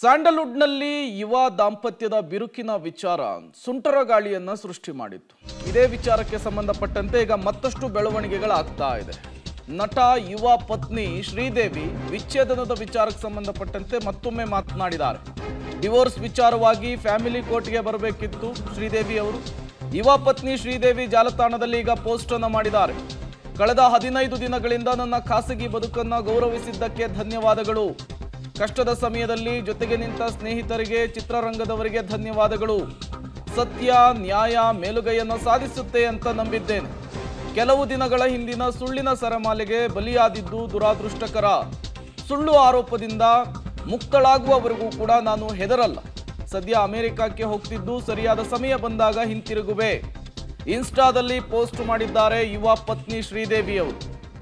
ಸ್ಯಾಂಡಲ್ವುಡ್ನಲ್ಲಿ ಯುವ ದಾಂಪತ್ಯದ ಬಿರುಕಿನ ವಿಚಾರ ಸುಂಟರ ಗಾಳಿಯನ್ನ ಸೃಷ್ಟಿ ಮಾಡಿತ್ತು ಇದೇ ವಿಚಾರಕ್ಕೆ ಸಂಬಂಧಪಟ್ಟಂತೆ ಈಗ ಮತ್ತಷ್ಟು ಬೆಳವಣಿಗೆಗಳಾಗ್ತಾ ಇದೆ ನಟ ಯುವ ಪತ್ನಿ ಶ್ರೀದೇವಿ ವಿಚ್ಛೇದನದ ವಿಚಾರಕ್ಕೆ ಸಂಬಂಧಪಟ್ಟಂತೆ ಮತ್ತೊಮ್ಮೆ ಮಾತನಾಡಿದ್ದಾರೆ ಡಿವೋರ್ಸ್ ವಿಚಾರವಾಗಿ ಫ್ಯಾಮಿಲಿ ಕೋರ್ಟ್ಗೆ ಬರಬೇಕಿತ್ತು ಶ್ರೀದೇವಿ ಅವರು ಯುವ ಪತ್ನಿ ಶ್ರೀದೇವಿ ಜಾಲತಾಣದಲ್ಲಿ ಈಗ ಪೋಸ್ಟ್ ಅನ್ನ ಮಾಡಿದ್ದಾರೆ ಕಳೆದ ಹದಿನೈದು ದಿನಗಳಿಂದ ನನ್ನ ಖಾಸಗಿ ಬದುಕನ್ನ ಗೌರವಿಸಿದ್ದಕ್ಕೆ ಧನ್ಯವಾದಗಳು ಕಷ್ಟದ ಸಮಯದಲ್ಲಿ ಜೊತೆಗೆ ನಿಂತ ಸ್ನೇಹಿತರಿಗೆ ಚಿತ್ರರಂಗದವರಿಗೆ ಧನ್ಯವಾದಗಳು ಸತ್ಯ ನ್ಯಾಯ ಮೇಲುಗೈಯನ್ನು ಸಾಧಿಸುತ್ತೆ ಅಂತ ನಂಬಿದ್ದೇನೆ ಕೆಲವು ದಿನಗಳ ಹಿಂದಿನ ಸುಳ್ಳಿನ ಸರಮಾಲೆಗೆ ಬಲಿಯಾದಿದ್ದು ದುರಾದೃಷ್ಟಕರ ಸುಳ್ಳು ಆರೋಪದಿಂದ ಮುಕ್ತಳಾಗುವವರೆಗೂ ಕೂಡ ನಾನು ಹೆದರಲ್ಲ ಸದ್ಯ ಅಮೆರಿಕಕ್ಕೆ ಹೋಗ್ತಿದ್ದು ಸರಿಯಾದ ಸಮಯ ಬಂದಾಗ ಹಿಂತಿರುಗುವೆ ಇನ್ಸ್ಟಾದಲ್ಲಿ ಪೋಸ್ಟ್ ಮಾಡಿದ್ದಾರೆ ಯುವ ಪತ್ನಿ ಶ್ರೀದೇವಿ ಅವರು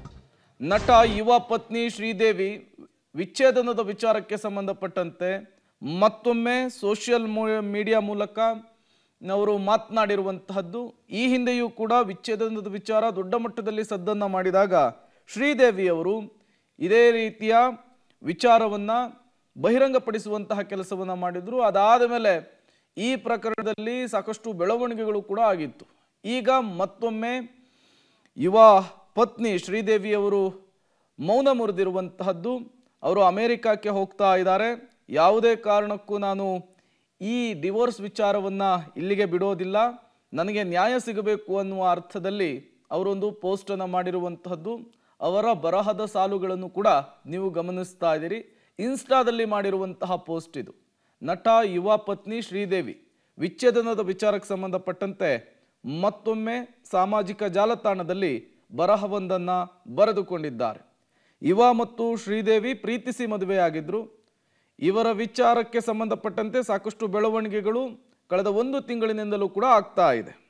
ನಟ ಯುವ ಪತ್ನಿ ಶ್ರೀದೇವಿ ವಿಚ್ಛೇದನದ ವಿಚಾರಕ್ಕೆ ಸಂಬಂಧಪಟ್ಟಂತೆ ಮತ್ತೊಮ್ಮೆ ಸೋಷಿಯಲ್ ಮೀಡಿಯಾ ಮೂಲಕ ಅವರು ಮಾತನಾಡಿರುವಂತಹದ್ದು ಈ ಹಿಂದೆಯೂ ಕೂಡ ವಿಚ್ಛೇದನದ ವಿಚಾರ ದೊಡ್ಡ ಮಟ್ಟದಲ್ಲಿ ಸದ್ದನ್ನು ಮಾಡಿದಾಗ ಶ್ರೀದೇವಿ ಅವರು ಇದೇ ರೀತಿಯ ವಿಚಾರವನ್ನು ಬಹಿರಂಗಪಡಿಸುವಂತಹ ಕೆಲಸವನ್ನು ಮಾಡಿದ್ರು ಅದಾದ ಮೇಲೆ ಈ ಪ್ರಕರಣದಲ್ಲಿ ಸಾಕಷ್ಟು ಬೆಳವಣಿಗೆಗಳು ಕೂಡ ಆಗಿತ್ತು ಈಗ ಮತ್ತೊಮ್ಮೆ ಯುವ ಪತ್ನಿ ಶ್ರೀದೇವಿಯವರು ಮೌನ ಮುರಿದಿರುವಂತಹದ್ದು ಅವರು ಅಮೆರಿಕಕ್ಕೆ ಹೋಗ್ತಾ ಇದ್ದಾರೆ ಯಾವುದೇ ಕಾರಣಕ್ಕೂ ನಾನು ಈ ಡಿವೋರ್ಸ್ ವಿಚಾರವನ್ನು ಇಲ್ಲಿಗೆ ಬಿಡೋದಿಲ್ಲ ನನಗೆ ನ್ಯಾಯ ಸಿಗಬೇಕು ಅನ್ನುವ ಅರ್ಥದಲ್ಲಿ ಅವರೊಂದು ಪೋಸ್ಟನ್ನು ಮಾಡಿರುವಂತಹದ್ದು ಅವರ ಬರಹದ ಸಾಲುಗಳನ್ನು ಕೂಡ ನೀವು ಗಮನಿಸ್ತಾ ಇದ್ದೀರಿ ಇನ್ಸ್ಟಾದಲ್ಲಿ ಮಾಡಿರುವಂತಹ ಪೋಸ್ಟ್ ಇದು ನಟ ಯುವ ಪತ್ನಿ ಶ್ರೀದೇವಿ ವಿಚ್ಛೇದನದ ವಿಚಾರಕ್ಕೆ ಸಂಬಂಧಪಟ್ಟಂತೆ ಮತ್ತೊಮ್ಮೆ ಸಾಮಾಜಿಕ ಜಾಲತಾಣದಲ್ಲಿ ಬರಹವೊಂದನ್ನು ಬರೆದುಕೊಂಡಿದ್ದಾರೆ ಯುವ ಮತ್ತು ಶ್ರೀದೇವಿ ಪ್ರೀತಿಸಿ ಮದುವೆಯಾಗಿದ್ರು ಇವರ ವಿಚಾರಕ್ಕೆ ಸಂಬಂಧಪಟ್ಟಂತೆ ಸಾಕಷ್ಟು ಬೆಳವಣಿಗೆಗಳು ಕಳೆದ ಒಂದು ತಿಂಗಳಿನಿಂದಲೂ ಕೂಡ ಆಗ್ತಾ ಇದೆ